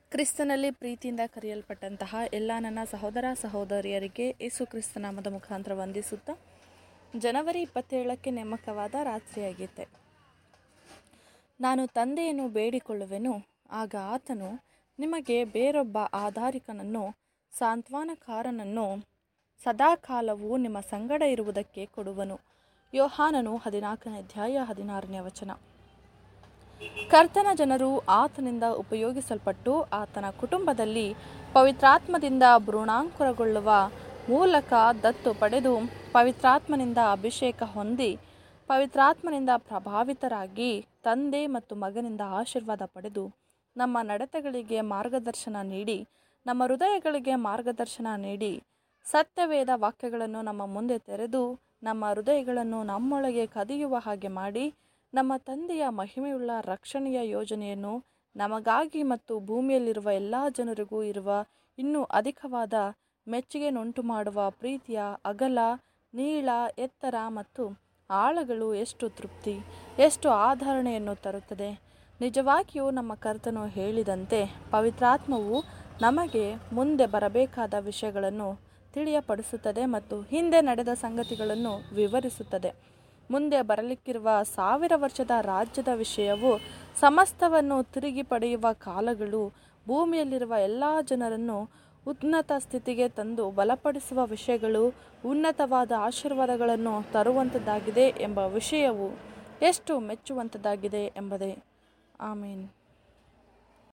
ಕ್ರಿಸ್ತನಲ್ಲಿ ಪ್ರೀತಿಯಿಂದ ಕರೆಯಲ್ಪಟ್ಟಂತಹ ಎಲ್ಲ ನನ್ನ ಸಹೋದರ ಸಹೋದರಿಯರಿಗೆ ಯೇಸು ಕ್ರಿಸ್ತ ನಾಮದ ಮುಖಾಂತರ ವಂದಿಸುತ್ತಾ ಜನವರಿ ಇಪ್ಪತ್ತೇಳಕ್ಕೆ ನೇಮಕವಾದ ರಾತ್ರಿಯಾಗಿತ್ತೆ ನಾನು ತಂದೆಯನ್ನು ಬೇಡಿಕೊಳ್ಳುವೆನು ಆಗ ಆತನು ನಿಮಗೆ ಬೇರೊಬ್ಬ ಆಧಾರಿಕನನ್ನು ಸಾಂತ್ವನಕಾರನನ್ನು ಸದಾಕಾಲವೂ ನಿಮ್ಮ ಸಂಗಡ ಇರುವುದಕ್ಕೆ ಕೊಡುವನು ಯೋಹಾನನು ಹದಿನಾಲ್ಕನೇ ಅಧ್ಯಾಯ ಹದಿನಾರನೇ ವಚನ ಕರ್ತನ ಜನರು ಆತನಿಂದ ಉಪಯೋಗಿಸಲ್ಪಟ್ಟು ಆತನ ಕುಟುಂಬದಲ್ಲಿ ಪವಿತ್ರಾತ್ಮದಿಂದ ಭ್ರೂಣಾಂಕುರಗೊಳ್ಳುವ ಮೂಲಕ ದತ್ತು ಪಡೆದು ಪವಿತ್ರಾತ್ಮನಿಂದ ಅಭಿಷೇಕ ಹೊಂದಿ ಪವಿತ್ರಾತ್ಮನಿಂದ ಪ್ರಭಾವಿತರಾಗಿ ತಂದೆ ಮತ್ತು ಮಗನಿಂದ ಆಶೀರ್ವಾದ ಪಡೆದು ನಮ್ಮ ನಡತೆಗಳಿಗೆ ಮಾರ್ಗದರ್ಶನ ನೀಡಿ ನಮ್ಮ ಹೃದಯಗಳಿಗೆ ಮಾರ್ಗದರ್ಶನ ನೀಡಿ ಸತ್ಯವೇದ ವಾಕ್ಯಗಳನ್ನು ನಮ್ಮ ಮುಂದೆ ತೆರೆದು ನಮ್ಮ ಹೃದಯಗಳನ್ನು ನಮ್ಮೊಳಗೆ ಕದಿಯುವ ಹಾಗೆ ಮಾಡಿ ನಮ್ಮ ತಂದೆಯ ಮಹಿಮೆಯುಳ್ಳ ರಕ್ಷಣೆಯ ಯೋಜನೆಯನ್ನು ನಮಗಾಗಿ ಮತ್ತು ಭೂಮಿಯಲ್ಲಿರುವ ಎಲ್ಲ ಜನರಿಗೂ ಇರುವ ಇನ್ನೂ ಅಧಿಕವಾದ ಮೆಚ್ಚುಗೆನುಂಟು ಮಾಡುವ ಪ್ರೀತಿಯ ಅಗಲ ನೀಳ ಎತ್ತರ ಮತ್ತು ಆಳಗಳು ಎಷ್ಟು ತೃಪ್ತಿ ಎಷ್ಟು ಆಧರಣೆಯನ್ನು ತರುತ್ತದೆ ನಿಜವಾಗಿಯೂ ನಮ್ಮ ಕರ್ತನು ಹೇಳಿದಂತೆ ಪವಿತ್ರಾತ್ಮವು ನಮಗೆ ಮುಂದೆ ಬರಬೇಕಾದ ವಿಷಯಗಳನ್ನು ತಿಳಿಯಪಡಿಸುತ್ತದೆ ಮತ್ತು ಹಿಂದೆ ನಡೆದ ಸಂಗತಿಗಳನ್ನು ವಿವರಿಸುತ್ತದೆ ಮುಂದೆ ಬರಲಿಕ್ಕಿರುವ ಸಾವಿರ ವರ್ಷದ ರಾಜ್ಯದ ವಿಷಯವು ಸಮಸ್ತವನ್ನು ತಿರುಗಿ ಪಡೆಯುವ ಕಾಲಗಳು ಭೂಮಿಯಲ್ಲಿರುವ ಎಲ್ಲ ಜನರನ್ನು ಉನ್ನತ ಸ್ಥಿತಿಗೆ ತಂದು ಬಲಪಡಿಸುವ ವಿಷಯಗಳು ಉನ್ನತವಾದ ಆಶೀರ್ವಾದಗಳನ್ನು ತರುವಂಥದ್ದಾಗಿದೆ ಎಂಬ ವಿಷಯವು ಎಷ್ಟು ಮೆಚ್ಚುವಂಥದ್ದಾಗಿದೆ ಎಂಬುದೇ ಆಮೀನ್